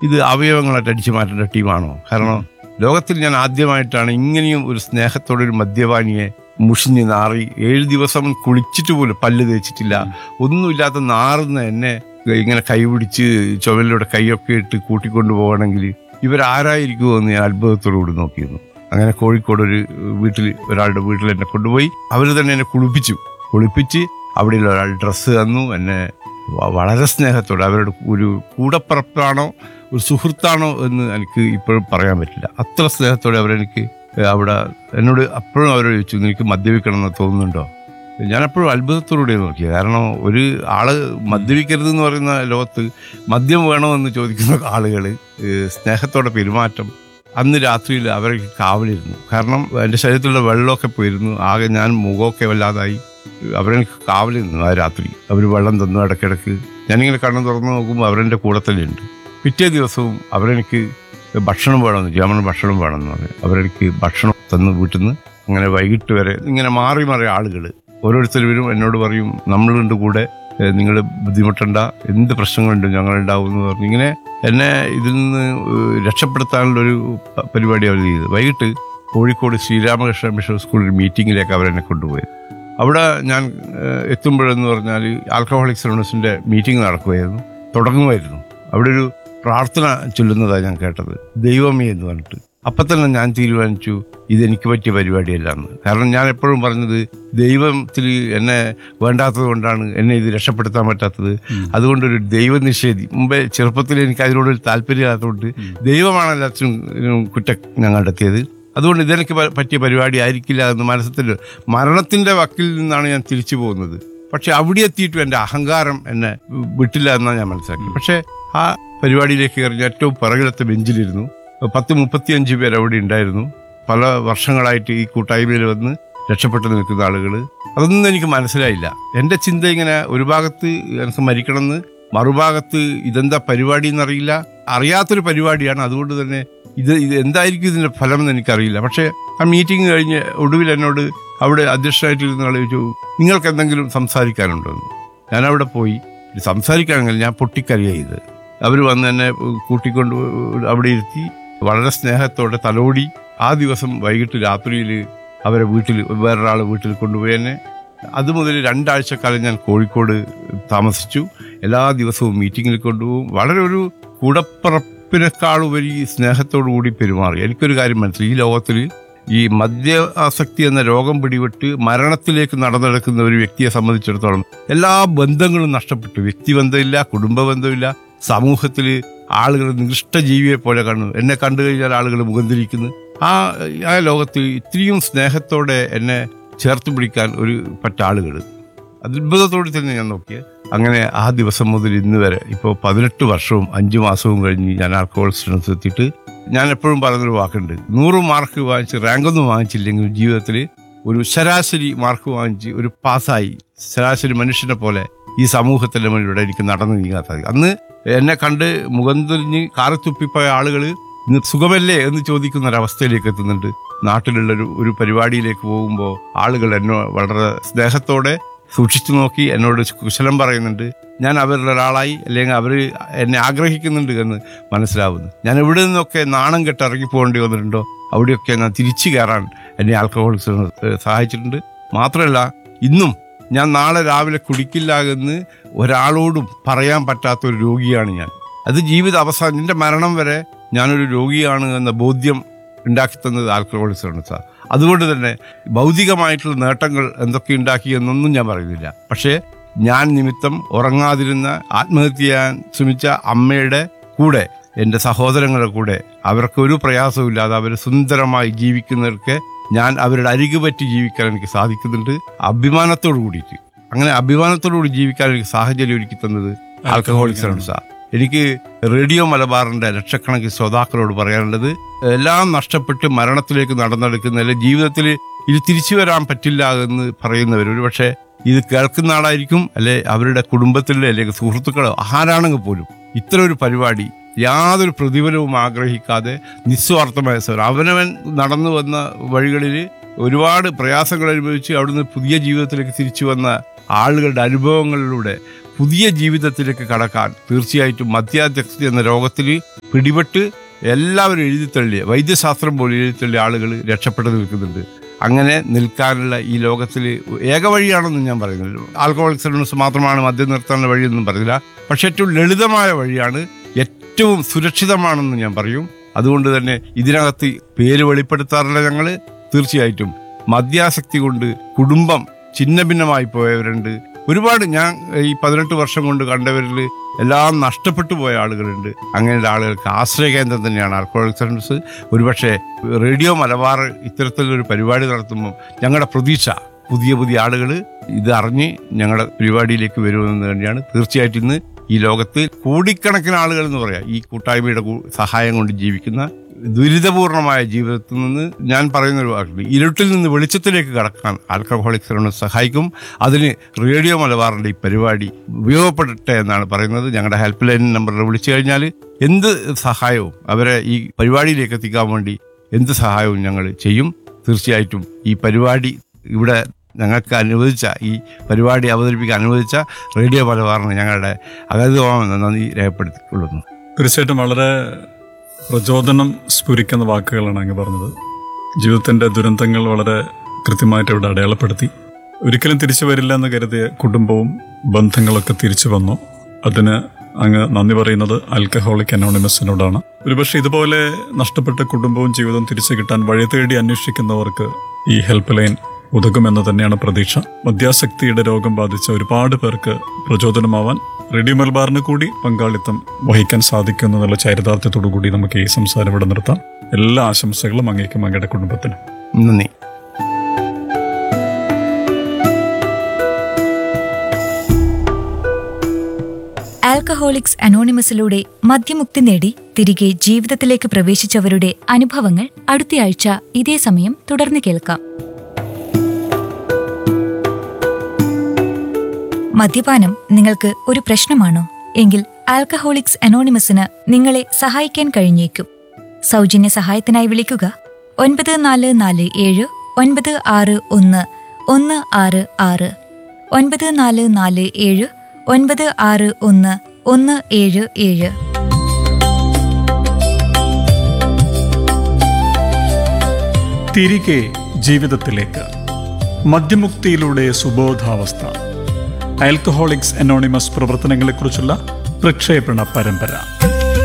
ഇത് അവയവങ്ങളായിട്ട് അടിച്ചു മാറ്റേണ്ട ടീമാണോ കാരണം ലോകത്തിൽ ഞാൻ ആദ്യമായിട്ടാണ് ഇങ്ങനെയും ഒരു സ്നേഹത്തോടെ ഒരു മദ്യപാനിയെ മുഷിഞ്ഞ് നാറി ഏഴ് ദിവസം കുളിച്ചിട്ട് പോലും പല്ല് തേച്ചിട്ടില്ല ഒന്നുമില്ലാത്ത നാറുന്ന എന്നെ ഇങ്ങനെ കൈപിടിച്ച് ചുമലിലൂടെ കൈയൊക്കെ ഇട്ട് കൂട്ടിക്കൊണ്ടു പോകണമെങ്കിൽ ഇവരാരായിരിക്കുമോ എന്ന് ഞാൻ അത്ഭുതത്തോടുകൂടി നോക്കിയിരുന്നു അങ്ങനെ കോഴിക്കോട് ഒരു വീട്ടിൽ ഒരാളുടെ വീട്ടിൽ എന്നെ കൊണ്ടുപോയി അവർ തന്നെ എന്നെ കുളിപ്പിച്ചു കുളിപ്പിച്ച് അവിടെയുള്ള ഒരാൾ ഡ്രസ്സ് തന്നു എന്നെ വ- വളരെ സ്നേഹത്തോടെ അവരുടെ ഒരു കൂടപ്പറപ്പാണോ ഒരു സുഹൃത്താണോ എന്ന് എനിക്ക് ഇപ്പോഴും പറയാൻ പറ്റില്ല അത്ര സ്നേഹത്തോടെ അവരെനിക്ക് അവിടെ എന്നോട് അപ്പോഴും അവരോട് ചോദിച്ചു നിനക്ക് മദ്യപിക്കണം എന്ന് തോന്നുന്നുണ്ടോ ഞാനപ്പോഴും അത്ഭുതത്തോടുകൂടി നോക്കിയത് കാരണം ഒരു ആള് മദ്യപിക്കരുത് എന്ന് പറയുന്ന ലോകത്ത് മദ്യം വേണമെന്ന് ചോദിക്കുന്ന ആളുകൾ സ്നേഹത്തോടെ പെരുമാറ്റം അന്ന് രാത്രിയിൽ അവർക്ക് കാവലിരുന്നു കാരണം എൻ്റെ ശരീരത്തിലുള്ള വെള്ളമൊക്കെ പോയിരുന്നു ആകെ ഞാൻ മുഖമൊക്കെ വല്ലാതായി അവരെനിക്ക് കാവലിരുന്നു ആ രാത്രി അവർ വെള്ളം തന്നു ഇടയ്ക്കിടയ്ക്ക് ഞാനിങ്ങനെ കണ്ണു തുറന്ന് നോക്കുമ്പോൾ അവരെൻ്റെ കൂടെ തന്നെയുണ്ട് പിറ്റേ ദിവസവും അവരെനിക്ക് ഭക്ഷണം വേണമെന്ന് ജർമ്മൻ ഭക്ഷണം വേണമെന്ന് പറഞ്ഞു അവരെനിക്ക് ഭക്ഷണം തന്നു വീട്ടിൽ നിന്ന് അങ്ങനെ വൈകിട്ട് വരെ ഇങ്ങനെ മാറി മാറി ആളുകൾ ഓരോരുത്തർ വരും എന്നോട് പറയും നമ്മളുണ്ട് കൂടെ നിങ്ങൾ ബുദ്ധിമുട്ടണ്ട എന്ത് പ്രശ്നങ്ങളുണ്ട് ഞങ്ങളുണ്ടാവും എന്ന് പറഞ്ഞു ഇങ്ങനെ എന്നെ ഇതിൽ നിന്ന് ഏഹ്, രക്ഷപ്പെടുത്താനുള്ള ഒരു പ- പരിപാടി അവർ ചെയ്തു വൈകിട്ട് കോഴിക്കോട് ശ്രീരാമകൃഷ്ണ മിഷൻ സ്കൂളിൽ മീറ്റിങ്ങിലേക്ക് അവരെന്നെ കൊണ്ടുപോയത് അവിടെ ഞാൻ ഏഹ്, എത്തുമ്പോഴെന്ന് പറഞ്ഞാൽ ആൽക്കഹോളിക്സ് അനോണസിന്റെ മീറ്റിംഗ് നടക്കുമായിരുന്നു തുടങ്ങുമായിരുന്നു അവിടെ ഒരു പ്രാർത്ഥന ചൊല്ലുന്നതാണ് ഞാൻ കേട്ടത് ദൈവമേ എന്ന് പറഞ്ഞിട്ട് അപ്പം തന്നെ ഞാൻ തീരുമാനിച്ചു ഇതെനിക്ക് പറ്റിയ പരിപാടിയല്ല എന്ന് കാരണം ഞാൻ എപ്പോഴും പറഞ്ഞത് ദൈവത്തിൽ എന്നെ വേണ്ടാത്തത് കൊണ്ടാണ് എന്നെ ഇത് രക്ഷപ്പെടുത്താൻ പറ്റാത്തത് അതുകൊണ്ടൊരു ദൈവനിഷേധി മുമ്പേ ചെറുപ്പത്തിൽ എനിക്ക് അതിനോടൊരു താല്പര്യമില്ലാത്തതുകൊണ്ട് ദൈവമാണ് എല്ലാത്തിനും ഇതിനും കുറ്റം ഞാൻ കണ്ടെത്തിയത് അതുകൊണ്ട് ഇതെനിക്ക് പ- പറ്റിയ പരിപാടി ആയിരിക്കില്ല എന്ന് മനസ്സിൽ മരണത്തിന്റെ വക്കിൽ നിന്നാണ് ഞാൻ തിരിച്ചു പോകുന്നത് പക്ഷെ അവിടെ എത്തിയിട്ടും എൻ്റെ അഹങ്കാരം എന്നെ വിട്ടില്ല എന്നാണ് ഞാൻ മനസ്സിലാക്കി പക്ഷേ ആ പരിപാടിയിലേക്ക് കയറി ഞാൻ ഏറ്റവും പിറകിലത്തെ ബെഞ്ചിലിരുന്നു പത്ത് മുപ്പത്തിയഞ്ച് പേർ അവിടെ ഉണ്ടായിരുന്നു പല വർഷങ്ങളായിട്ട് ഈ കൂട്ടായ്മയിൽ വന്ന് രക്ഷപ്പെട്ടു നിൽക്കുന്ന ആളുകൾ അതൊന്നും എനിക്ക് മനസ്സിലായില്ല എൻ്റെ ചിന്ത ഇങ്ങനെ ഒരു ഭാഗത്ത് എനിക്ക് മരിക്കണമെന്ന് മറുഭാഗത്ത് ഇതെന്താ പരിപാടി എന്നറിയില്ല അറിയാത്തൊരു പരിപാടിയാണ് അതുകൊണ്ട് തന്നെ ഇത് ഇത് എന്തായിരിക്കും ഇതിന്റെ ഫലം എന്ന് എനിക്കറിയില്ല പക്ഷേ ആ മീറ്റിംഗ് കഴിഞ്ഞ് ഒടുവിൽ എന്നോട് അവിടെ അധ്യക്ഷനായിട്ടിരുന്ന ആൾ ചോദിച്ചു നിങ്ങൾക്ക് എന്തെങ്കിലും സംസാരിക്കാനുണ്ടോ എന്ന് ഞാൻ അവിടെ പോയി ഇത് സംസാരിക്കുകയാണെങ്കിൽ ഞാൻ പൊട്ടിക്കറിയ ഇത് അവർ വന്ന് എന്നെ കൂട്ടിക്കൊണ്ട് അവിടെ ഇരുത്തി വളരെ സ്നേഹത്തോടെ തലോടി ആ ദിവസം വൈകിട്ട് രാത്രിയിൽ അവരെ വീട്ടിൽ വേറൊരാൾ വീട്ടിൽ കൊണ്ടുപോയി എന്നെ അതുമുതൽ രണ്ടാഴ്ചക്കാലം ഞാൻ കോഴിക്കോട് താമസിച്ചു എല്ലാ ദിവസവും മീറ്റിങ്ങിൽ കൊണ്ടുപോകും വളരെ ഒരു കൂടപ്പറപ്പിനേക്കാളുപരി സ്നേഹത്തോടു കൂടി പെരുമാറി എനിക്കൊരു കാര്യം മനസ്സിലായി ഈ ലോകത്തിൽ ഈ മദ്യാസക്തി എന്ന രോഗം പിടിപെട്ട് മരണത്തിലേക്ക് നടന്നെടുക്കുന്ന ഒരു വ്യക്തിയെ സംബന്ധിച്ചിടത്തോളം എല്ലാ ബന്ധങ്ങളും നഷ്ടപ്പെട്ടു വ്യക്തിബന്ധമില്ല കുടുംബ ബന്ധമില്ല സമൂഹത്തിൽ ആളുകൾ നികൃഷ്ട ജീവിയെ പോലെ കാണുന്നു എന്നെ കണ്ടു കഴിഞ്ഞാൽ ആളുകൾ മുഖം തിരിക്കുന്നു ആ ആ ലോകത്ത് ഇത്രയും സ്നേഹത്തോടെ എന്നെ ചേർത്ത് പിടിക്കാൻ ഒരു പറ്റ ആളുകൾ അത്ഭുതത്തോടെ തന്നെ ഞാൻ നോക്കിയത് അങ്ങനെ ആ ദിവസം മുതൽ ഇന്ന് വരെ ഇപ്പോൾ പതിനെട്ട് വർഷവും അഞ്ചു മാസവും കഴിഞ്ഞ് ഞാൻ ആൽക്കഹോൾ സ്റ്റുഡൻസ് എത്തിയിട്ട് ഞാൻ എപ്പോഴും പറയുന്നൊരു വാക്കുണ്ട് നൂറ് മാർക്ക് വാങ്ങിച്ച് റാങ്കൊന്നും വാങ്ങിച്ചില്ലെങ്കിൽ ജീവിതത്തിൽ ഒരു ശരാശരി മാർക്ക് വാങ്ങിച്ച് ഒരു പാസ്സായി ശരാശരി മനുഷ്യനെ പോലെ ഈ സമൂഹത്തിന്റെ മുന്നിലൂടെ എനിക്ക് നടന്നു നീങ്ങാൻ സാധിക്കും അന്ന് എന്നെ കണ്ട് മുഖം തിരിഞ്ഞ് കാറി തുപ്പിപ്പോയ ആളുകൾ ഇന്ന് സുഖമല്ലേ എന്ന് ചോദിക്കുന്ന ഒരവസ്ഥയിലേക്ക് എത്തുന്നുണ്ട് നാട്ടിലുള്ള ഒരു ഒരു പരിപാടിയിലേക്ക് പോകുമ്പോൾ ആളുകൾ എന്നോ വളരെ സ്നേഹത്തോടെ സൂക്ഷിച്ചു നോക്കി എന്നോട് കുശലം പറയുന്നുണ്ട് ഞാൻ അവരുടെ ഒരാളായി അല്ലെങ്കിൽ അവർ എന്നെ ആഗ്രഹിക്കുന്നുണ്ട് എന്ന് മനസ്സിലാവുന്നു ഞാൻ എവിടെ നിന്നൊക്കെ നാണം കെട്ട് ഇറങ്ങി പോകേണ്ടി വന്നിട്ടുണ്ടോ അവിടെയൊക്കെ ഞാൻ തിരിച്ചു കയറാൻ എന്നെ ആൽക്കഹോളിക്സ് സഹായിച്ചിട്ടുണ്ട് മാത്രമല്ല ഇന്നും ഞാൻ നാളെ രാവിലെ കുടിക്കില്ല എന്ന് ഒരാളോടും പറയാൻ പറ്റാത്ത ഒരു രോഗിയാണ് ഞാൻ അത് ജീവിത അവസാനം എൻ്റെ മരണം വരെ ഞാനൊരു രോഗിയാണ് എന്ന ബോധ്യം ഉണ്ടാക്കി തന്നത് ആൽക്കഹോളിക്സാണ് സാർ അതുകൊണ്ട് തന്നെ ഭൗതികമായിട്ടുള്ള നേട്ടങ്ങൾ എന്തൊക്കെ ഉണ്ടാക്കി എന്നൊന്നും ഞാൻ പറയുന്നില്ല പക്ഷേ ഞാൻ നിമിത്തം ഉറങ്ങാതിരുന്ന ആത്മഹത്യ ചെയ്യാൻ ശ്രമിച്ച അമ്മയുടെ കൂടെ എൻ്റെ സഹോദരങ്ങളുടെ കൂടെ അവർക്ക് ഒരു പ്രയാസവും അവർ സുന്ദരമായി ജീവിക്കുന്നവർക്ക് ഞാൻ അവരുടെ അരികു പറ്റി ജീവിക്കാൻ എനിക്ക് സാധിക്കുന്നുണ്ട് അഭിമാനത്തോടു കൂടിയിട്ട് അങ്ങനെ അഭിമാനത്തോടു കൂടി ജീവിക്കാൻ എനിക്ക് സാഹചര്യം ഒരുക്കി തന്നത് ആൽക്കഹോളിക്സ് ആണ് സാർ എനിക്ക് റേഡിയോ മലബാറിന്റെ ലക്ഷക്കണക്കിന് ശ്രോതാക്കളോട് പറയാനുള്ളത് എല്ലാം നഷ്ടപ്പെട്ട് മരണത്തിലേക്ക് നടന്നെടുക്കുന്ന അല്ലെങ്കിൽ ജീവിതത്തിൽ ഇത് തിരിച്ചു വരാൻ പറ്റില്ല എന്ന് പറയുന്നവർ ഒരുപക്ഷെ ഇത് കേൾക്കുന്ന ആളായിരിക്കും അല്ലെ അവരുടെ കുടുംബത്തിലെ അല്ലെങ്കിൽ സുഹൃത്തുക്കളോ ആരാണെങ്കിൽ പോലും ഇത്ര ഒരു പരിപാടി യാതൊരു പ്രതിഫലവും ആഗ്രഹിക്കാതെ നിസ്വാർത്ഥമായ സേവനം അവനവൻ നടന്നു വന്ന വഴികളിൽ ഒരുപാട് പ്രയാസങ്ങൾ അനുഭവിച്ച് അവിടുന്ന് പുതിയ ജീവിതത്തിലേക്ക് തിരിച്ചു വന്ന ആളുകളുടെ അനുഭവങ്ങളിലൂടെ പുതിയ ജീവിതത്തിലേക്ക് കടക്കാൻ തീർച്ചയായിട്ടും മദ്യാധ്യക്ഷത എന്ന രോഗത്തിൽ പിടിപെട്ട് എല്ലാവരും എഴുതിത്തള്ളിയ വൈദ്യശാസ്ത്രം പോലും എഴുതിത്തള്ളിയ ആളുകൾ രക്ഷപ്പെട്ടു നിൽക്കുന്നുണ്ട് അങ്ങനെ നിൽക്കാനുള്ള ഈ ലോകത്തിൽ ഏക വഴിയാണെന്ന് ഞാൻ പറയുന്നില്ല ആൽക്കഹോളിക് സർവീസ് മാത്രമാണ് മദ്യം നിർത്താനുള്ള വഴിയൊന്നും പറയുന്നില്ല പക്ഷെ ഏറ്റവും ലളിതമായ വഴിയാണ് ഏറ്റവും സുരക്ഷിതമാണെന്ന് ഞാൻ പറയും അതുകൊണ്ട് തന്നെ ഇതിനകത്ത് പേര് വെളിപ്പെടുത്താറില്ല ഞങ്ങൾ തീർച്ചയായിട്ടും മദ്യാസക്തി കൊണ്ട് കുടുംബം ഛിന്ന ഭിന്നമായി പോയവരുണ്ട് ഒരുപാട് ഞാൻ ഈ പതിനെട്ട് വർഷം കൊണ്ട് കണ്ടവരിൽ എല്ലാം നഷ്ടപ്പെട്ടു പോയ ആളുകളുണ്ട് അങ്ങനെയുള്ള ആളുകൾക്ക് ആശ്രയകേന്ദ്രം തന്നെയാണ് ആൽക്കഹോളിക് സർവീസ് ഒരുപക്ഷെ റേഡിയോ മലബാർ ഇത്തരത്തിലൊരു പരിപാടി നടത്തുമ്പോൾ ഞങ്ങളുടെ പ്രതീക്ഷ പുതിയ പുതിയ ആളുകൾ ഇത് അറിഞ്ഞ് ഞങ്ങളുടെ പരിപാടിയിലേക്ക് വരുമെന്ന് തന്നെയാണ് തീർച്ചയായിട്ടും ഇന്ന് ഈ ലോകത്ത് കോടിക്കണക്കിന് ആളുകൾ എന്ന് പറയാം ഈ കൂട്ടായ്മയുടെ കൂ- സഹായം കൊണ്ട് ജീവിക്കുന്ന ദുരിതപൂർണമായ ജീവിതത്തിൽ നിന്ന് ഞാൻ പറയുന്ന ഒരു വാക്കുണ്ട് ഇരുട്ടിൽ നിന്ന് വെളിച്ചത്തിലേക്ക് കടക്കാൻ ആൽക്കഹോളിക് സർവീസ് സഹായിക്കും അതിന് റേഡിയോ മലബാറിന്റെ ഈ പരിപാടി ഉപയോഗപ്പെടട്ടെ എന്നാണ് പറയുന്നത് ഞങ്ങളുടെ ഹെൽപ്പ് ലൈൻ നമ്പറിൽ വിളിച്ചു കഴിഞ്ഞാൽ എന്ത് സഹായവും അവരെ ഈ പരിപാടിയിലേക്ക് എത്തിക്കാൻ വേണ്ടി എന്ത് സഹായവും ഞങ്ങൾ ചെയ്യും തീർച്ചയായിട്ടും ഈ പരിപാടി ഇവിടെ ഞങ്ങൾക്ക് അനുവദിച്ച ഈ പരിപാടി അവതരിപ്പിക്കാൻ അനുവദിച്ച റേഡിയോ മലബാറിന് ഞങ്ങളുടെ അഗതികമാണെന്ന് നന്ദി രേഖപ്പെടുത്തിക്കൊള്ളുന്നു തീർച്ചയായിട്ടും വളരെ പ്രചോദനം സ്ഫുരിക്കുന്ന വാക്കുകളാണ് അങ്ങ് പറഞ്ഞത് ജീവിതത്തിന്റെ ദുരന്തങ്ങൾ വളരെ കൃത്യമായിട്ട് ഇവിടെ അടയാളപ്പെടുത്തി ഒരിക്കലും തിരിച്ചു വരില്ല എന്ന് കരുതിയ കുടുംബവും ബന്ധങ്ങളൊക്കെ തിരിച്ചു വന്നു അതിന് അങ്ങ് നന്ദി പറയുന്നത് ആൽക്കഹോളിക് അനോണിമസിനോടാണ് ഒരുപക്ഷെ ഇതുപോലെ നഷ്ടപ്പെട്ട കുടുംബവും ജീവിതവും തിരിച്ചു കിട്ടാൻ വഴി തേടി അന്വേഷിക്കുന്നവർക്ക് ഈ ഹെൽപ്പ് ലൈൻ ഉതകുമെന്ന് തന്നെയാണ് പ്രതീക്ഷ മദ്യാസക്തിയുടെ രോഗം ബാധിച്ച ഒരുപാട് പേർക്ക് പ്രചോദനമാവാൻ റേഡിയോ മലബാറിന് കൂടി പങ്കാളിത്തം വഹിക്കാൻ സാധിക്കുന്നു എന്നുള്ള ചരിതാർത്ഥ്യത്തോടു കൂടി നമുക്ക് ഈ സംസാരം ഇവിടെ നിർത്താം എല്ലാ ആശംസകളും അങ്ങേക്കും അങ്ങയുടെ കുടുംബത്തിനും നന്ദി ആൽക്കഹോളിക്സ് അനോണിമസിലൂടെ മദ്യമുക്തി നേടി തിരികെ ജീവിതത്തിലേക്ക് പ്രവേശിച്ചവരുടെ അനുഭവങ്ങൾ അടുത്തയാഴ്ച ഇതേ സമയം തുടർന്ന് കേൾക്കാം മദ്യപാനം നിങ്ങൾക്ക് ഒരു പ്രശ്നമാണോ എങ്കിൽ ആൽക്കഹോളിക്സ് അനോണിമസിന് നിങ്ങളെ സഹായിക്കാൻ കഴിഞ്ഞേക്കും സൗജന്യ സഹായത്തിനായി വിളിക്കുക ഒൻപത് നാല് നാല് ഏഴ് ഒൻപത് ആറ് ഒന്ന് ഒന്ന് ആറ് ആറ് ഒൻപത് നാല് നാല് ഏഴ് ഒൻപത് ആറ് ഒന്ന് ഒന്ന് ഏഴ് ഏഴ് തിരികെ ജീവിതത്തിലേക്ക് മദ്യമുക്തിയിലൂടെ സുബോധാവസ്ഥ ആൽക്കഹോളിക്സ് അനോണിമസ് പ്രവർത്തനങ്ങളെക്കുറിച്ചുള്ള പ്രക്ഷേപണ പരമ്പര